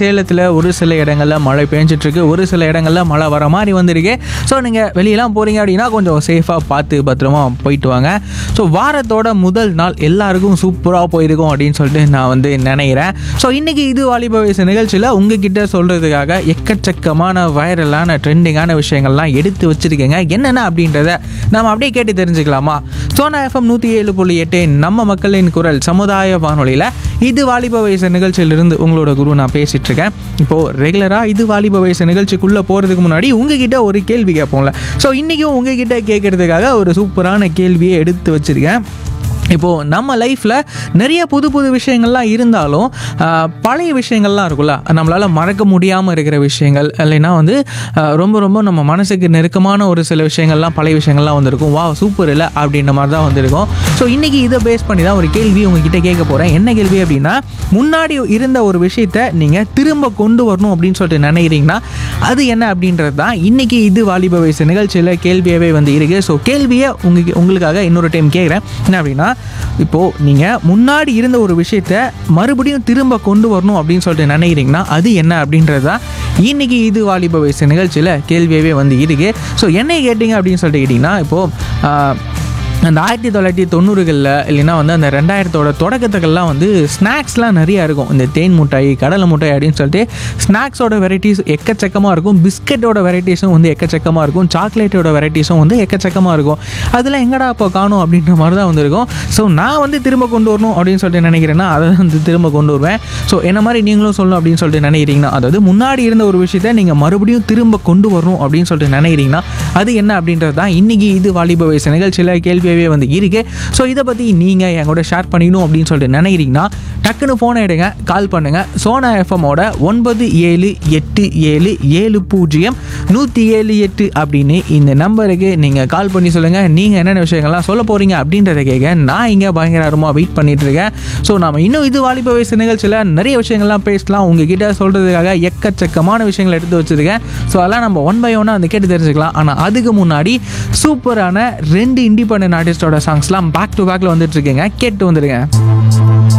சேலத்தில் ஒரு சில இடங்களில் மழை பெஞ்சிட்டு இருக்கு ஒரு சில இடங்களில் மழை வர மாதிரி வந்திருக்கு ஸோ நீங்கள் வெளியெல்லாம் போகிறீங்க அப்படின்னா கொஞ்சம் சேஃபாக பார்த்து பத்திரமா போயிட்டு வாங்க ஸோ வாரத்தோட முதல் நாள் எல்லாருக்கும் சூப்பராக போயிருக்கும் அப்படின்னு சொல்லிட்டு நான் வந்து நினைக்கிறேன் ஸோ இன்றைக்கி இது வாலிப வயசு நிகழ்ச்சியில் உங்ககிட்ட சொல்கிறதுக்காக எக்கச்சக்கமான வைரலான ட்ரெண்டிங்கான விஷயங்கள்லாம் எடுத்து வச்சுருக்கேங்க என்னென்ன அப்படின்றத நம்ம அப்படியே கேட்டு தெரிஞ்சுக்கலாமா சோனா எஃப்எம் நூற்றி ஏழு புள்ளி எட்டு நம்ம மக்களின் குரல் சமுதாய வானொலியில் இது வாலிப வயசு நிகழ்ச்சியிலிருந்து உங்களோட குரு நான் பேசிட்டு இருக்கேன் இப்போது ரெகுலராக இது வாலிப வயசு நிகழ்ச்சிக்குள்ளே போகிறதுக்கு முன்னாடி உங்ககிட்ட ஒரு கேள்வி கேட்போம்ல ஸோ இன்றைக்கும் உங்ககிட்ட கேட்கறதுக்காக ஒரு சூப்பரான கேள்வியை எடுத்து வச்சிருக்கேன் இப்போது நம்ம லைஃப்பில் நிறைய புது புது விஷயங்கள்லாம் இருந்தாலும் ஆஹ், பழைய விஷயங்கள்லாம் இருக்குல்ல நம்மளால் மறக்க முடியாமல் இருக்கிற விஷயங்கள் இல்லைன்னா வந்து ஆஹ், ரொம்ப ரொம்ப நம்ம மனசுக்கு நெருக்கமான ஒரு சில விஷயங்கள்லாம் பழைய விஷயங்கள்லாம் வந்திருக்கும் வா சூப்பர் இல்லை அப்படின்ற மாதிரி தான் வந்திருக்கும் ஸோ இன்றைக்கி இதை பேஸ் பண்ணி தான் ஒரு கேள்வி உங்ககிட்ட கேட்க போகிறேன் என்ன கேள்வி அப்படின்னா முன்னாடி இருந்த ஒரு விஷயத்த நீங்கள் திரும்ப கொண்டு வரணும் அப்படின்னு சொல்லிட்டு நினைக்கிறீங்கன்னா அது என்ன அப்படின்றது தான் இன்றைக்கி இது வாலிப வயசு நிகழ்ச்சியில் கேள்வியாகவே வந்து இருக்குது ஸோ கேள்வியை உங்களுக்கு உங்களுக்காக இன்னொரு டைம் கேட்குறேன் என்ன அப்படின்னா இப்போது நீங்கள் முன்னாடி இருந்த ஒரு விஷயத்த மறுபடியும் திரும்ப கொண்டு வரணும் அப்படின்னு சொல்லிட்டு நினைக்கிறீங்கன்னா அது என்ன அப்படின்றது தான் இன்றைக்கி இது வாலிப வயசு நிகழ்ச்சியில் கேள்வியாகவே வந்து இருக்குது ஸோ என்னை கேட்டிங்க அப்படின்னு சொல்லிட்டு கேட்டிங்கன்னா இப்போது அந்த ஆயிரத்தி தொள்ளாயிரத்தி தொண்ணூறுகளில் இல்லைன்னா வந்து அந்த ரெண்டாயிரத்தோட தொடக்கத்துக்கெல்லாம் வந்து ஸ்நாக்ஸ்லாம் நிறையா இருக்கும் இந்த தேன் முட்டாய் கடலை முட்டாய் அப்படின்னு சொல்லிட்டு ஸ்நாக்ஸோட வெரைட்டிஸ் எக்கச்சக்கமாக இருக்கும் பிஸ்கெட்டோட வெரைட்டிஸும் வந்து எக்கச்சக்கமாக இருக்கும் சாக்லேட்டோட வெரைட்டிஸும் வந்து எக்கச்சக்கமாக இருக்கும் அதில் எங்கடா இப்போ காணும் அப்படின்ற மாதிரி தான் வந்திருக்கும் ஸோ நான் வந்து திரும்ப கொண்டு வரணும் அப்படின்னு சொல்லிட்டு நினைக்கிறேன்னா அதை வந்து திரும்ப கொண்டு வருவேன் ஸோ என்ன மாதிரி நீங்களும் சொல்லணும் அப்படின்னு சொல்லிட்டு நினைக்கிறீங்கன்னா அதாவது முன்னாடி இருந்த ஒரு விஷயத்த நீங்கள் மறுபடியும் திரும்ப கொண்டு வரணும் அப்படின்னு சொல்லிட்டு நினைக்கிறீங்கன்னா அது என்ன அப்படின்றது தான் இன்றைக்கி இது வாலிப வயசு நிகழ்ச்சியில் கேள்வியாகவே வந்து இருக்கு ஸோ இதை பற்றி நீங்கள் என் கூட ஷேர் பண்ணிக்கணும் அப்படின்னு சொல்லிட்டு நினைக்கிறீங்கன்னா டக்குன்னு ஃபோனை எடுங்க கால் பண்ணுங்கள் சோனா எஃப்எம்மோட ஒன்பது ஏழு எட்டு ஏழு ஏழு பூஜ்ஜியம் நூற்றி ஏழு எட்டு அப்படின்னு இந்த நம்பருக்கு நீங்கள் கால் பண்ணி சொல்லுங்கள் நீங்கள் என்னென்ன விஷயங்கள்லாம் சொல்ல போகிறீங்க அப்படின்றத கேட்க நான் இங்கே பயங்கரமாக வெயிட் பண்ணிட்டு இருக்கேன் ஸோ நாம இன்னும் இது வாலிப வயசு நிகழ்ச்சியில் நிறைய விஷயங்கள்லாம் பேசலாம் உங்ககிட்ட சொல்கிறதுக்காக எக்கச்சக்கமான விஷயங்கள் எடுத்து வச்சுருக்கேன் ஸோ அதெல்லாம் நம்ம ஒன் பை ஒன்னாக வந்து கேட்டு தெரிஞ்சுக்கலாம் ஆனால் அதுக்கு முன்னாடி சூப்பரான ரெண்டு இண்டிபெண்டன்ட் ஆர்டிஸ்டோட சாங்ஸ்லாம் பேக் டு பேக்கில் வந்துட்டு இருக்கீங்க கேட்டு வந்துடுங்க